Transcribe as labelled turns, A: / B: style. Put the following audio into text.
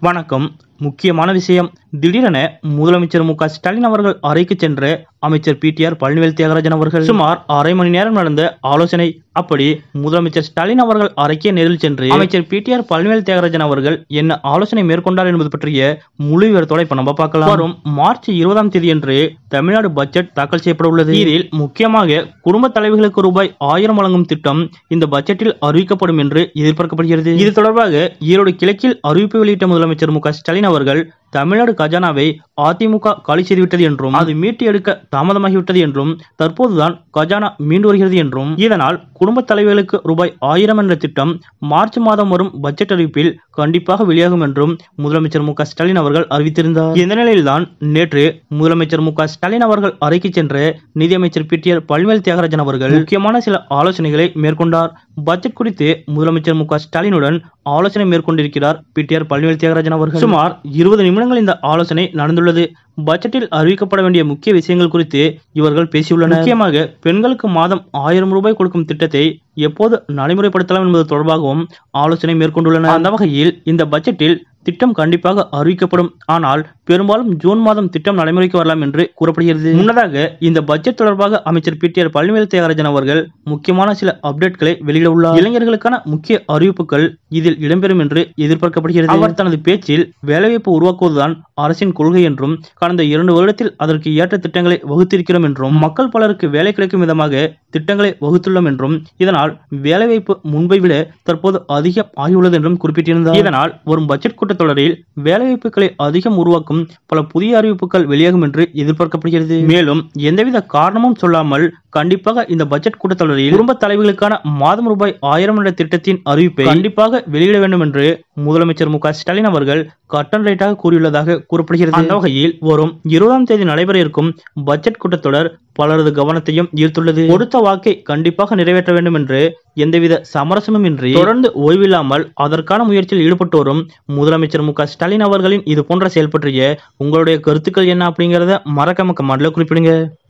A: வணக்கம் முக்கியமான விஷயம் திடீரென முதலமைச்சர் மு க ஸ்டாலின் அவர்கள் அறைக்கு சென்ற அமைச்சர் பிடிஆர் பழனிவேல் தியாகராஜன் அவர்கள் சுமார் அரை மணி நேரம் நடந்த ஆலோசனை அப்படி முதலமைச்சர் ஸ்டாலின் அவர்கள் அறைக்கே நேரில் சென்று அமைச்சர் பிடிஆர் பழனிவேல் தியாகராஜன் அவர்கள் என்ன ஆலோசனை மேற்கொண்டார் என்பது பற்றிய முழு விவரத்தோட இப்ப நம்ம பார்க்கலாம் வரும் மார்ச் இருபதாம் தேதியன்று தமிழ்நாடு பட்ஜெட் தாக்கல் செய்யப்பட உள்ளது இதில் முக்கியமாக குடும்ப தலைவிகளுக்கு ரூபாய் ஆயிரம் வழங்கும் திட்டம் இந்த பட்ஜெட்டில் அறிவிக்கப்படும் என்று எதிர்பார்க்கப்படுகிறது இது தொடர்பாக ஈரோடு கிழக்கில் அறிவிப்பு வெளியிட்ட முதலமைச்சர் மு க ஸ்டாலின் அவர்கள் தமிழ்நாடு கஜானாவை அதிமுக காலி செய்துவிட்டது என்றும் அது மீட்டு எடுக்க தாமதமாகிவிட்டது என்றும் தற்போதுதான் கஜானா மீண்டு வருகிறது என்றும் இதனால் குடும்ப தலைவர்களுக்கு ரூபாய் ஆயிரம் என்ற திட்டம் மார்ச் மாதம் வரும் பட்ஜெட் அறிவிப்பில் கண்டிப்பாக வெளியாகும் என்றும் முதலமைச்சர் மு க ஸ்டாலின் அவர்கள் அறிவித்திருந்தார் இந்த நிலையில்தான் நேற்று முதலமைச்சர் மு க ஸ்டாலின் அவர்கள் அறைக்கு சென்ற நிதியமைச்சர் பிடிஆர் பழனிவேல் தியாகராஜன் அவர்கள் முக்கியமான சில ஆலோசனைகளை மேற்கொண்டார் பட்ஜெட் குறித்து முதலமைச்சர் மு க ஸ்டாலினுடன் ஆலோசனை மேற்கொண்டிருக்கிறார் பிடிஆர் பழனிவேல் தியாகராஜன் அவர்கள் சுமார் இருபது நிமிடங்கள் இந்த ஆலோசனை நடந்துள்ளது பட்ஜெட்டில் அறிவிக்கப்பட வேண்டிய முக்கிய விஷயங்கள் குறித்து இவர்கள் பேசியுள்ளனர் முக்கியமாக பெண்களுக்கு மாதம் ஆயிரம் ரூபாய் கொடுக்கும் திட்டத்தை எப்போது நடைமுறைப்படுத்தலாம் என்பது தொடர்பாகவும் ஆலோசனை மேற்கொண்டுள்ளனர் அந்த வகையில் இந்த பட்ஜெட்டில் திட்டம் கண்டிப்பாக அறிவிக்கப்படும் ஆனால் பெரும்பாலும் ஜூன் மாதம் திட்டம் நடைமுறைக்கு வரலாம் என்று கூறப்படுகிறது முன்னதாக இந்த பட்ஜெட் தொடர்பாக அமைச்சர் பிடிஆர் பழனிவேல் தியாகராஜன் அவர்கள் முக்கியமான சில அப்டேட்களை வெளியிட உள்ளார் இளைஞர்களுக்கான முக்கிய அறிவிப்புகள் இதில் இடம்பெறும் என்று எதிர்பார்க்கப்படுகிறது அவர் தனது பேச்சில் வேலைவாய்ப்பு உருவாக்குவதுதான் அரசின் கொள்கை என்றும் கடந்த இரண்டு வருடத்தில் அதற்கு ஏற்ற திட்டங்களை வகுத்திருக்கிறோம் என்றும் மக்கள் பலருக்கு வேலை கிடைக்கும் விதமாக திட்டங்களை வகுத்துள்ளோம் என்றும் இதனால் வேலைவாய்ப்பு முன்பை விட தற்போது அதிகம் ஆகியுள்ளது என்றும் குறிப்பிட்டிருந்தார் இதனால் வரும் பட்ஜெட் கூட்டத்தொடரில் வேலைவாய்ப்புகளை அதிகம் உருவாக்கும் பல புதிய அறிவிப்புகள் வெளியாகும் என்று எதிர்பார்க்கப்படுகிறது மேலும் எந்தவித காரணமும் சொல்லாமல் கண்டிப்பாக இந்த பட்ஜெட் கூட்டத்தொடரில் குடும்ப தலைவிகளுக்கான மாதம் ரூபாய் ஆயிரம் என்ற திட்டத்தின் அறிவிப்பை கண்டிப்பாக வெளியிட வேண்டும் என்று முதலமைச்சர் மு க ஸ்டாலின் அவர்கள் கட்டன் ரைட்டாக கூறியுள்ளதாக கூறப்படுகிறது அந்த வகையில் வரும் இருபதாம் தேதி நடைபெற இருக்கும் பட்ஜெட் கூட்டத்தொடர் பலரது கவனத்தையும் ஈர்த்துள்ளது கொடுத்த வாக்கை கண்டிப்பாக நிறைவேற்ற வேண்டும் என்று எந்தவித சமரசமும் இன்றி தொடர்ந்து ஓய்வில்லாமல் அதற்கான முயற்சியில் ஈடுபட்டு வரும் முதலமைச்சர் மு க ஸ்டாலின் அவர்களின் இது போன்ற செயல் பற்றிய உங்களுடைய கருத்துக்கள் என்ன அப்படிங்கறத மறக்காம கமெண்ட்ல குறிப்பிடுங்க